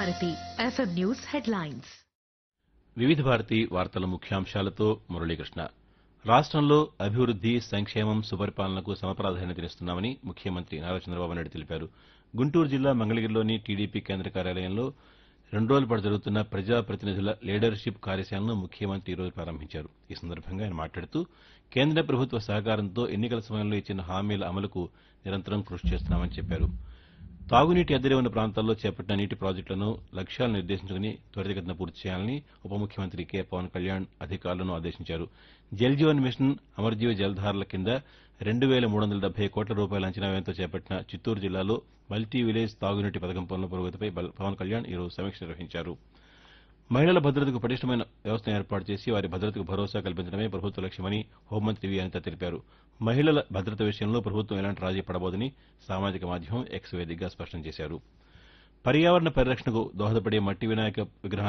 Bharati FM news headlines వివిధ భారతి వార్తల ముఖ్యాంశాలతో మురళీకృష్ణ రాష్ట్రంలో అభివృద్ది సంక్షేమం సుపరిపాలనకు సమప్రాధాన్యతనిస్తున్నామని ముఖ్యమంత్రి నారా చంద్రబాబు నాయుడు తెలిపారు గుంటూరు జిల్లా మంగళగిరిలోని టీడీపీ కేంద్ర కార్యాలయంలో రెండు రోజుల పాటు జరుగుతున్న ప్రజాప్రతినిధుల లీడర్షిప్ కార్యశాలను ముఖ్యమంత్రి ఈరోజు ప్రారంభించారు ఈ సందర్భంగా ఆయన మాట్లాడుతూ కేంద్ర ప్రభుత్వ సహకారంతో ఎన్నికల సమయంలో ఇచ్చిన హామీల అమలుకు నిరంతరం కృషి చేస్తున్నామని చెప్పారు తాగునీటి ఎద్దడి ఉన్న ప్రాంతాల్లో చేపట్టిన నీటి ప్రాజెక్టులను లక్ష్యాలను నిర్దేశించుకుని త్వరితగతిన పూర్తి చేయాలని ఉప ముఖ్యమంత్రి కె పవన్ కళ్యాణ్ అధికారులను ఆదేశించారు జల్ జీవన్ మిషన్ అమర్జీవ జలధారల కింద రెండు వేల మూడు వందల డెబ్బై కోట్ల రూపాయల అంచనా వ్యయంతో చేపట్టిన చిత్తూరు జిల్లాలో మల్టీ విలేజ్ తాగునీటి పథకం పనుల పురోగతిపై బల్- పవన్ కళ్యాణ్ ఈరోజు సమీక్ష నిర్వహించారు మహిళల భద్రతకు పటిష్టమైన వ్యవస్థను ఏర్పాటు చేసి వారి భద్రతకు భరోసా కల్పించడమే ప్రభుత్వ లక్ష్యమని హోంమంత్రి వి అనిత తెలిపారు మహిళల భద్రత విషయంలో ప్రభుత్వం ఎలాంటి రాజీ పడబోదని సామాజిక మాధ్యమం ఎక్స్ వేదికగా స్పష్టం చేశారు పర్యావరణ పరిరక్షణకు దోహదపడే మట్టి వినాయక విగ్రహాన్ని